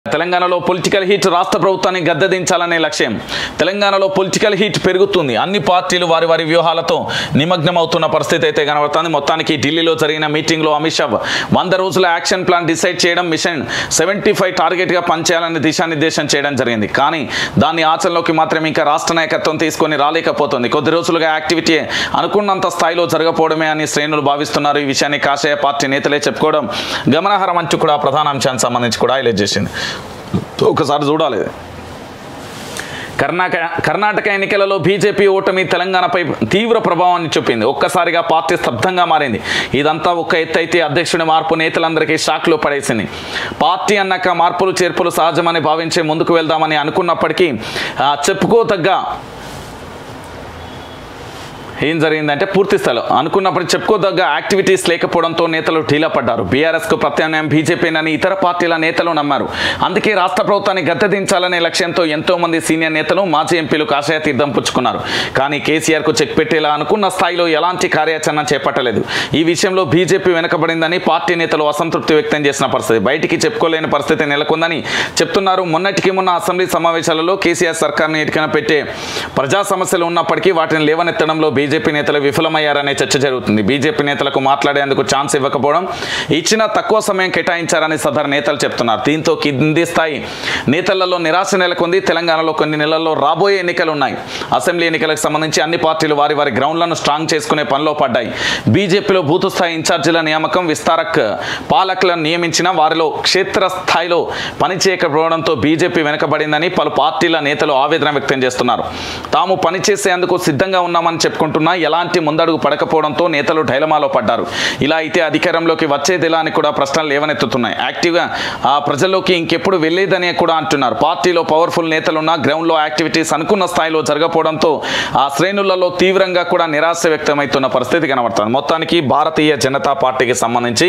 తెలంగాణలో political heat రాష్ట్ర ప్రభుత్వాన్ని గద్దెదించాలనే లక్ష్యం తెలంగాణలో పొలిటికల్ హీట్ పెరుగుతుంది అన్ని పార్టీలు వారి వారి వ్యూహాలతో నిమగ్నం అవుతున్న పరిస్థితి అయితే కనబడుతుంది మొత్తానికి ఢిల్లీలో జరిగిన మీటింగ్లో అమిత్ షా వంద రోజుల యాక్షన్ ప్లాన్ డిసైడ్ చేయడం మిషన్ సెవెంటీ ఫైవ్ టార్గెట్గా పనిచేయాలని దిశానిర్దేశం చేయడం జరిగింది కానీ దాన్ని ఆచరణలోకి మాత్రం ఇంకా రాష్ట్ర నాయకత్వం తీసుకొని రాలేకపోతుంది కొద్ది రోజులుగా యాక్టివిటీ అనుకున్నంత స్థాయిలో జరగకపోవడమే అని శ్రేణులు భావిస్తున్నారు ఈ విషయాన్ని కాషాయ పార్టీ నేతలే చెప్పుకోవడం గమనార్హం అంటూ కూడా ప్రధాన అంశానికి సంబంధించి కూడా హైలైట్ చేసింది ఒకసారి చూడాలి ఇది. కర్ణాటక కర్ణాటక ఎన్నికలలో బీజేపీ ఓటమి తెలంగాణపై తీవ్ర ప్రభావాన్ని చూపింది ఒక్కసారిగా పార్టీ స్తబ్దంగా మారింది ఇదంతా ఒక ఎత్తు అయితే అధ్యక్షుడి మార్పు నేతలందరికీ షాక్లో పడేసింది పార్టీ అన్నాక మార్పులు చేర్పులు సహజమని భావించి ముందుకు వెళ్దామని అనుకున్నప్పటికీ ఆ, చెప్పుకోతగ్గ ఏం జరిగిందంటే పూర్తి స్థలం అనుకున్నప్పుడు చెప్పుకోదగ్గ యాక్టివిటీస్ లేకపోవడంతో నేతలు ఢీలా పడ్డారు బీఆర్ఎస్కు ప్రత్యామ్నాయం బీజేపీనని ఇతర పార్టీల నేతలు నమ్మారు అందుకే రాష్ట్ర ప్రభుత్వాన్ని గద్దెదించాలనే లక్ష్యంతో ఎంతో మంది సీనియర్ నేతలు మాజీ ఎంపీలు కాషాయ తీర్థం పుచ్చుకున్నారు కానీ కేసీఆర్కు చెక్ పెట్టేలా అనుకున్న స్థాయిలో ఎలాంటి కార్యాచరణ చేపట్టలేదు ఈ విషయంలో బీజేపీ వెనకబడిందని పార్టీ నేతలు అసంతృప్తి వ్యక్తం చేసిన పరిస్థితి బయటికి చెప్పుకోలేని పరిస్థితి నెలకొందని చెప్తున్నారు మొన్నటికి మొన్న అసెంబ్లీ సమావేశాలలో కేసీఆర్ సర్కార్ని ఇటుకన పెట్టే ప్రజా సమస్యలు ఉన్నప్పటికీ వాటిని లేవనెత్తడంలో బీజేపీ నేతలు విఫలమయ్యారనే చర్చ జరుగుతుంది బీజేపీ నేతలకు మాట్లాడేందుకు ఛాన్స్ ఇవ్వకపోవడం ఇచ్చిన తక్కువ సమయం కేటాయించారని సదరు నేతలు చెప్తున్నారు దీంతో కింది స్థాయి నేతలలో నిరాశ నెలకొంది తెలంగాణలో కొన్ని నెలల్లో రాబోయే ఎన్నికలు ఉన్నాయి అసెంబ్లీ ఎన్నికలకు సంబంధించి అన్ని పార్టీలు వారి వారి గ్రౌండ్లను స్ట్రాంగ్ చేసుకునే పనిలో పడ్డాయి బీజేపీలో బూత్ స్థాయి ఇన్ఛార్జీల నియామకం విస్తారక్ పాలకులను నియమించిన వారిలో క్షేత్ర స్థాయిలో పనిచేయకపోవడంతో బీజేపీ వెనుకబడిందని పలు పార్టీల నేతలు ఆవేదన వ్యక్తం చేస్తున్నారు తాము పనిచేసేందుకు సిద్ధంగా ఉన్నామని చెప్పుకుంటున్నా ఎలాంటి ముందడుగు పడకపోవడంతో నేతలు డైలమాలో పడ్డారు ఇలా అయితే అధికారంలోకి వచ్చేదిలా అని కూడా ప్రశ్నలు లేవనెత్తుతున్నాయి యాక్టివ్గా ఆ ప్రజల్లోకి ఇంకెప్పుడు వెళ్ళేదని కూడా అంటున్నారు పార్టీలో పవర్ఫుల్ నేతలున్న గ్రౌండ్లో యాక్టివిటీస్ అనుకున్న స్థాయిలో జరగకపోవడంతో ఆ శ్రేణులలో తీవ్రంగా కూడా నిరాశ వ్యక్తమవుతున్న పరిస్థితి కనబడుతుంది మొత్తానికి భారతీయ జనతా పార్టీకి సంబంధించి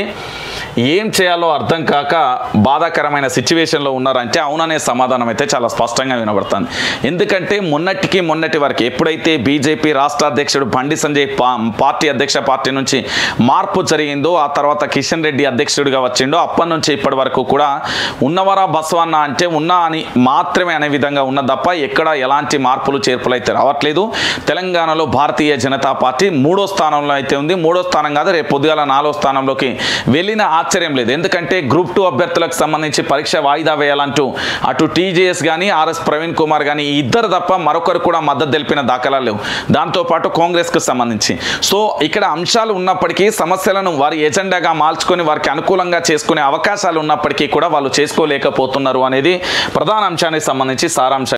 ఏం చేయాలో అర్థం కాక బాధాకరమైన సిచ్యువేషన్లో ఉన్నారంటే అవుననే సమాధానం అయితే చాలా స్పష్టంగా వినబడుతుంది ఎందుకంటే మొన్నటికి మొన్నటి వరకు ఎప్పుడైతే బీజేపీ రాష్ట్ర అధ్యక్షుడు బండి సంజయ్ పా- పార్టీ అధ్యక్ష పార్టీ నుంచి మార్పు జరిగిందో ఆ తర్వాత కిషన్ రెడ్డి అధ్యక్షుడిగా వచ్చిండో అప్పటి నుంచి ఇప్పటి వరకు కూడా ఉన్నవరా బసవన్న అంటే ఉన్నా అని మాత్రమే అనే విధంగా ఉన్న తప్ప ఎక్కడ ఎలాంటి మార్పులు చేర్పులు అయితే రావట్లేదు తెలంగాణలో భారతీయ జనతా పార్టీ మూడో స్థానంలో అయితే ఉంది మూడో స్థానం కాదు రేపు పొద్దుగాల నాలుగో స్థానంలోకి వెళ్ళిన ఆశ్చర్యం లేదు ఎందుకంటే గ్రూప్ టూ అభ్యర్థులకు సంబంధించి పరీక్ష వాయిదా వేయాలంటూ అటు టీజేఎస్ కానీ ఆర్ఎస్ ప్రవీణ్ కుమార్ కానీ ఈ ఇద్దరు తప్ప మరొకరు కూడా మద్దతు తెలిపిన దాఖలాలు లేవు దాంతోపాటు కాంగ్రెస్కు సంబంధించి సో ఇక్కడ అంశాలు ఉన్నప్పటికీ సమస్యలను వారి ఎజెండాగా మార్చుకొని వారికి అనుకూలంగా చేసుకునే అవకాశాలు ఉన్నప్పటికీ కూడా వాళ్ళు చేసుకోలేకపోతున్నారు అనేది ప్రధాన అంశానికి సంబంధించి సారాంశం